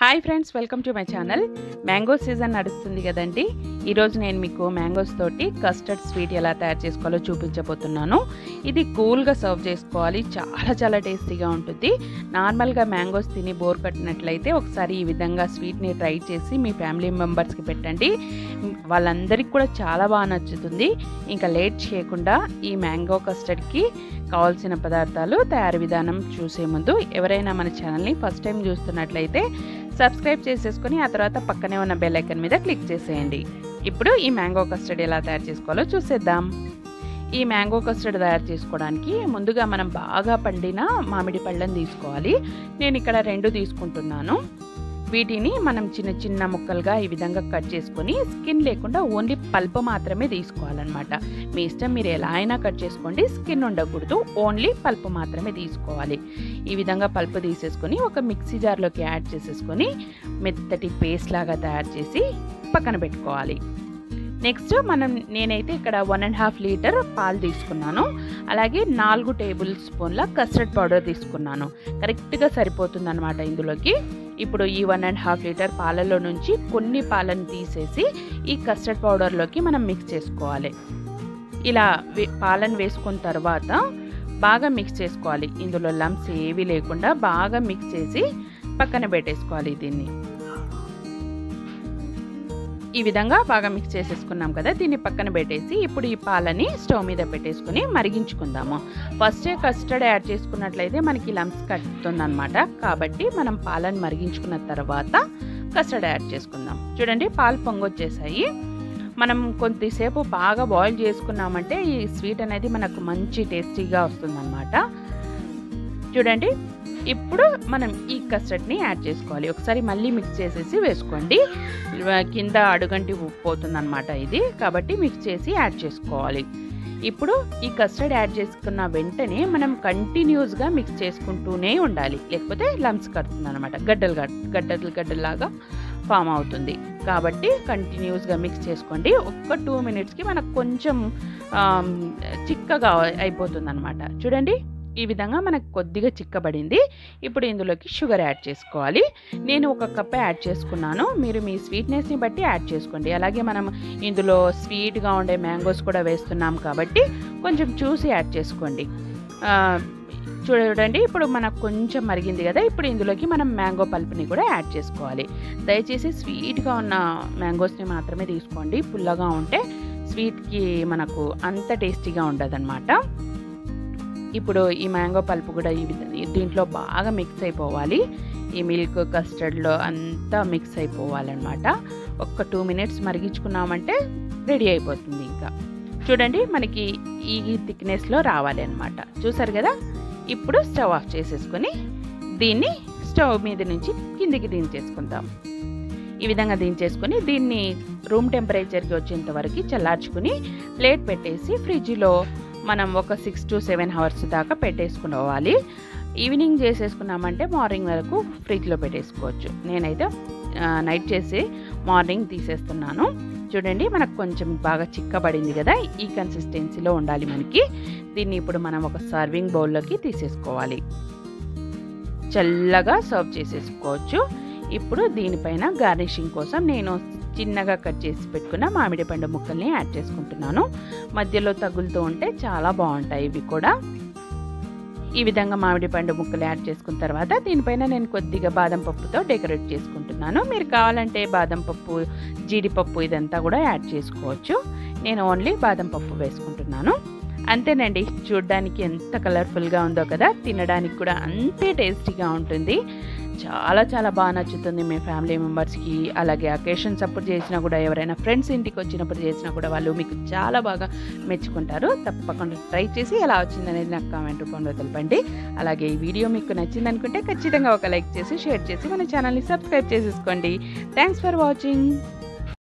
hi friends welcome to my channel mango season నడుస్తుంది కదండి ఈరోజు నేను మీకు మ్యాంగోస్ తోటి కస్టర్డ్ స్వీట్ ఎలా తయారు చేసుకోవాలో చూపించబోతున్నాను ఇది కూల్గా సర్వ్ చేసుకోవాలి చాలా చాలా టేస్టీగా ఉంటుంది నార్మల్గా మ్యాంగోస్ తిని బోర్ కట్టినట్లయితే ఒకసారి ఈ విధంగా స్వీట్ని ట్రై చేసి మీ ఫ్యామిలీ మెంబర్స్కి పెట్టండి వాళ్ళందరికీ కూడా చాలా బాగా నచ్చుతుంది ఇంకా లేట్ చేయకుండా ఈ మ్యాంగో కస్టర్డ్కి కావాల్సిన పదార్థాలు తయారీ విధానం చూసే ముందు ఎవరైనా మన ఛానల్ని ఫస్ట్ టైం చూస్తున్నట్లయితే సబ్స్క్రైబ్ చేసేసుకొని ఆ తర్వాత పక్కనే ఉన్న బెల్ ఐకన్ మీద క్లిక్ చేసేయండి ఇప్పుడు ఈ మ్యాంగో కస్టర్డ్ ఎలా తయారు చేసుకోవాలో చూసేద్దాం ఈ మ్యాంగో కస్టర్డ్ తయారు చేసుకోవడానికి ముందుగా మనం బాగా పండిన మామిడి పళ్ళని తీసుకోవాలి నేను ఇక్కడ రెండు తీసుకుంటున్నాను వీటిని మనం చిన్న చిన్న ముక్కలుగా ఈ విధంగా కట్ చేసుకొని స్కిన్ లేకుండా ఓన్లీ పల్ప్ మాత్రమే తీసుకోవాలన్నమాట మీ ఇష్టం మీరు ఎలా అయినా కట్ చేసుకోండి స్కిన్ ఉండకూడదు ఓన్లీ పల్ప్ మాత్రమే తీసుకోవాలి ఈ విధంగా పల్ప్ తీసేసుకొని ఒక మిక్సీ జార్లోకి యాడ్ చేసేసుకొని మెత్తటి పేస్ట్ లాగా తయారు చేసి పక్కన పెట్టుకోవాలి నెక్స్ట్ మనం నేనైతే ఇక్కడ వన్ అండ్ హాఫ్ లీటర్ పాలు తీసుకున్నాను అలాగే నాలుగు టేబుల్ స్పూన్ల కస్టర్డ్ పౌడర్ తీసుకున్నాను కరెక్ట్గా సరిపోతుంది అనమాట ఇందులోకి ఇప్పుడు ఈ వన్ అండ్ హాఫ్ లీటర్ పాలలో నుంచి కొన్ని పాలను తీసేసి ఈ కస్టర్డ్ పౌడర్లోకి మనం మిక్స్ చేసుకోవాలి ఇలా పాలను వేసుకున్న తర్వాత బాగా మిక్స్ చేసుకోవాలి ఇందులో లమ్స్ ఏవి లేకుండా బాగా మిక్స్ చేసి పక్కన పెట్టేసుకోవాలి దీన్ని ఈ విధంగా బాగా మిక్స్ చేసేసుకున్నాం కదా దీన్ని పక్కన పెట్టేసి ఇప్పుడు ఈ పాలని స్టవ్ మీద పెట్టేసుకుని మరిగించుకుందాము ఫస్టే కస్టర్డ్ యాడ్ చేసుకున్నట్లయితే మనకి లమ్స్ కట్టుతుందన్నమాట కాబట్టి మనం పాలను మరిగించుకున్న తర్వాత కస్టర్డ్ యాడ్ చేసుకుందాం చూడండి పాలు పొంగొచ్చేసాయి మనం కొద్దిసేపు బాగా బాయిల్ చేసుకున్నామంటే ఈ స్వీట్ అనేది మనకు మంచి టేస్టీగా వస్తుందన్నమాట చూడండి ఇప్పుడు మనం ఈ కస్టర్డ్ని యాడ్ చేసుకోవాలి ఒకసారి మళ్ళీ మిక్స్ చేసేసి వేసుకోండి కింద అడుగంటి పోతుంది అనమాట ఇది కాబట్టి మిక్స్ చేసి యాడ్ చేసుకోవాలి ఇప్పుడు ఈ కస్టర్డ్ యాడ్ చేసుకున్న వెంటనే మనం కంటిన్యూస్గా మిక్స్ చేసుకుంటూనే ఉండాలి లేకపోతే లంప్స్ కడుతుంది అనమాట గడ్డలు గడ్డలు గడ్డలాగా ఫామ్ అవుతుంది కాబట్టి కంటిన్యూస్గా మిక్స్ చేసుకోండి ఒక్క టూ మినిట్స్కి మనకు కొంచెం చిక్కగా అయిపోతుంది అనమాట చూడండి ఈ విధంగా మనకు కొద్దిగా చిక్కబడింది ఇప్పుడు ఇందులోకి షుగర్ యాడ్ చేసుకోవాలి నేను ఒక కప్ యాడ్ చేసుకున్నాను మీరు మీ స్వీట్నెస్ని బట్టి యాడ్ చేసుకోండి అలాగే మనం ఇందులో స్వీట్గా ఉండే మ్యాంగోస్ కూడా వేస్తున్నాం కాబట్టి కొంచెం చూసి యాడ్ చేసుకోండి చూడండి ఇప్పుడు మనకు కొంచెం మరిగింది కదా ఇప్పుడు ఇందులోకి మనం మ్యాంగో పల్ప్ని కూడా యాడ్ చేసుకోవాలి దయచేసి స్వీట్గా ఉన్న మ్యాంగోస్ని మాత్రమే తీసుకోండి పుల్లగా ఉంటే స్వీట్కి మనకు అంత టేస్టీగా ఉండదన్నమాట ఇప్పుడు ఈ మ్యాంగో పల్పు కూడా ఈ దీంట్లో బాగా మిక్స్ అయిపోవాలి ఈ మిల్క్ కస్టర్డ్లో అంతా మిక్స్ అయిపోవాలన్నమాట ఒక్క టూ మినిట్స్ మరిగించుకున్నామంటే రెడీ అయిపోతుంది ఇంకా చూడండి మనకి ఈ థిక్నెస్లో రావాలి అనమాట చూసారు కదా ఇప్పుడు స్టవ్ ఆఫ్ చేసేసుకొని దీన్ని స్టవ్ మీద నుంచి కిందికి దించేసుకుందాం ఈ విధంగా దించేసుకొని దీన్ని రూమ్ టెంపరేచర్కి వచ్చేంత వరకు చల్లార్చుకుని ప్లేట్ పెట్టేసి ఫ్రిడ్జ్లో మనం ఒక సిక్స్ టు సెవెన్ అవర్స్ దాకా పెట్టేసుకోవాలి ఈవినింగ్ చేసేసుకున్నామంటే మార్నింగ్ వరకు ఫ్రిడ్జ్లో పెట్టేసుకోవచ్చు నేనైతే నైట్ చేసి మార్నింగ్ తీసేస్తున్నాను చూడండి మనకు కొంచెం బాగా చిక్కబడింది కదా ఈ కన్సిస్టెన్సీలో ఉండాలి మనకి దీన్ని ఇప్పుడు మనం ఒక సర్వింగ్ బౌల్లోకి తీసేసుకోవాలి చల్లగా సర్వ్ చేసేసుకోవచ్చు ఇప్పుడు దీనిపైన గార్నిషింగ్ కోసం నేను చిన్నగా కట్ చేసి పెట్టుకున్న మామిడి పండు ముక్కల్ని యాడ్ చేసుకుంటున్నాను మధ్యలో తగులుతూ ఉంటే చాలా బాగుంటాయి ఇవి కూడా ఈ విధంగా మామిడి పండు ముక్కలు యాడ్ చేసుకున్న తర్వాత దీనిపైన నేను కొద్దిగా బాదం పప్పుతో డెకరేట్ చేసుకుంటున్నాను మీరు కావాలంటే బాదం పప్పు జీడిపప్పు ఇదంతా కూడా యాడ్ చేసుకోవచ్చు నేను ఓన్లీ బాదం పప్పు వేసుకుంటున్నాను అంతేనండి చూడ్డానికి ఎంత కలర్ఫుల్గా ఉందో కదా తినడానికి కూడా అంతే టేస్టీగా ఉంటుంది చాలా చాలా బాగా నచ్చుతుంది మీ ఫ్యామిలీ మెంబర్స్కి అలాగే అకేషన్స్ అప్పుడు చేసినా కూడా ఎవరైనా ఫ్రెండ్స్ ఇంటికి వచ్చినప్పుడు చేసినా కూడా వాళ్ళు మీకు చాలా బాగా మెచ్చుకుంటారు తప్పకుండా ట్రై చేసి ఎలా వచ్చిందనేది నాకు కామెంట్ రూపంలో తెలపండి అలాగే ఈ వీడియో మీకు నచ్చింది అనుకుంటే ఖచ్చితంగా ఒక లైక్ చేసి షేర్ చేసి మన ఛానల్ని సబ్స్క్రైబ్ చేసేసుకోండి థ్యాంక్స్ ఫర్ వాచింగ్